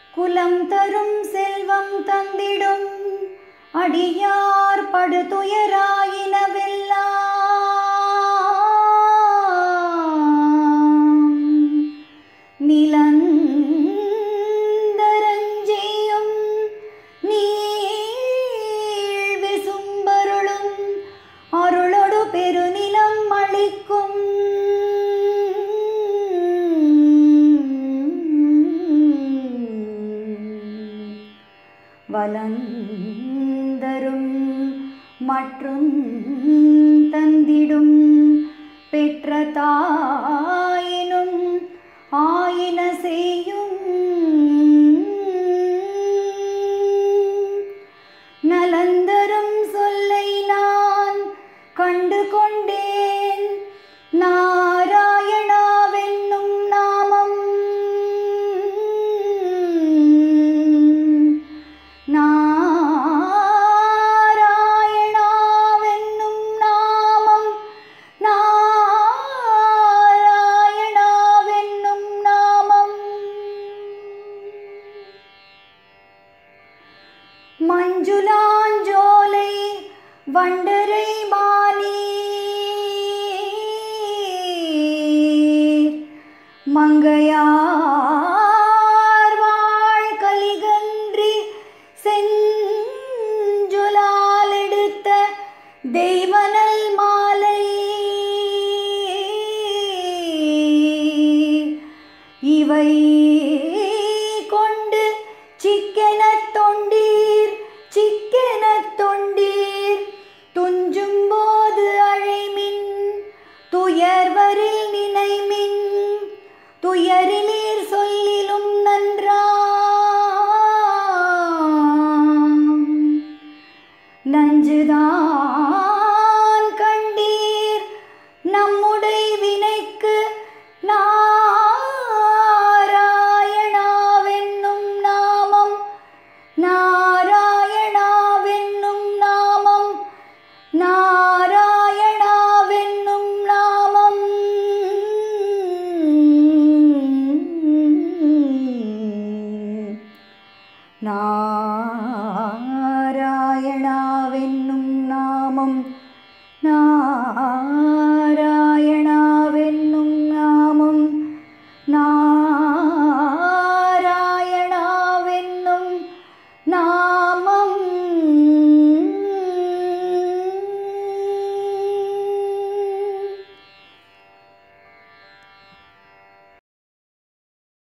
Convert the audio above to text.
குலம் தரும் செல்வம் தந்திடும் அடியார் படுதுயராயினவெல்லாம் நிலந்தரஞ்செய்யும் நீள் விசும்பருளும் அருளொடு பெருநிலம் அளிக்கும் வலந்தரும் மற்றும் தந்திடும் பெற்ற தாயினும் ஆயின செய்யும் நலந்தரும் சொல்லை நான் கண்டு கொண்டேன் நாராயணாவென்னும் நாமம் நாராயணாவென்னும் நாமம் நாராயணாவென்னும் நாமம் மஞ்சுளாஞ்சோலை வண்டரை மானி மங்கையார் வாழ் கலிகன்றி செஞ்சுலால் எடுத்த தெய்வனல் மாலை இவை கொண்டு சிக்கன தொண்டி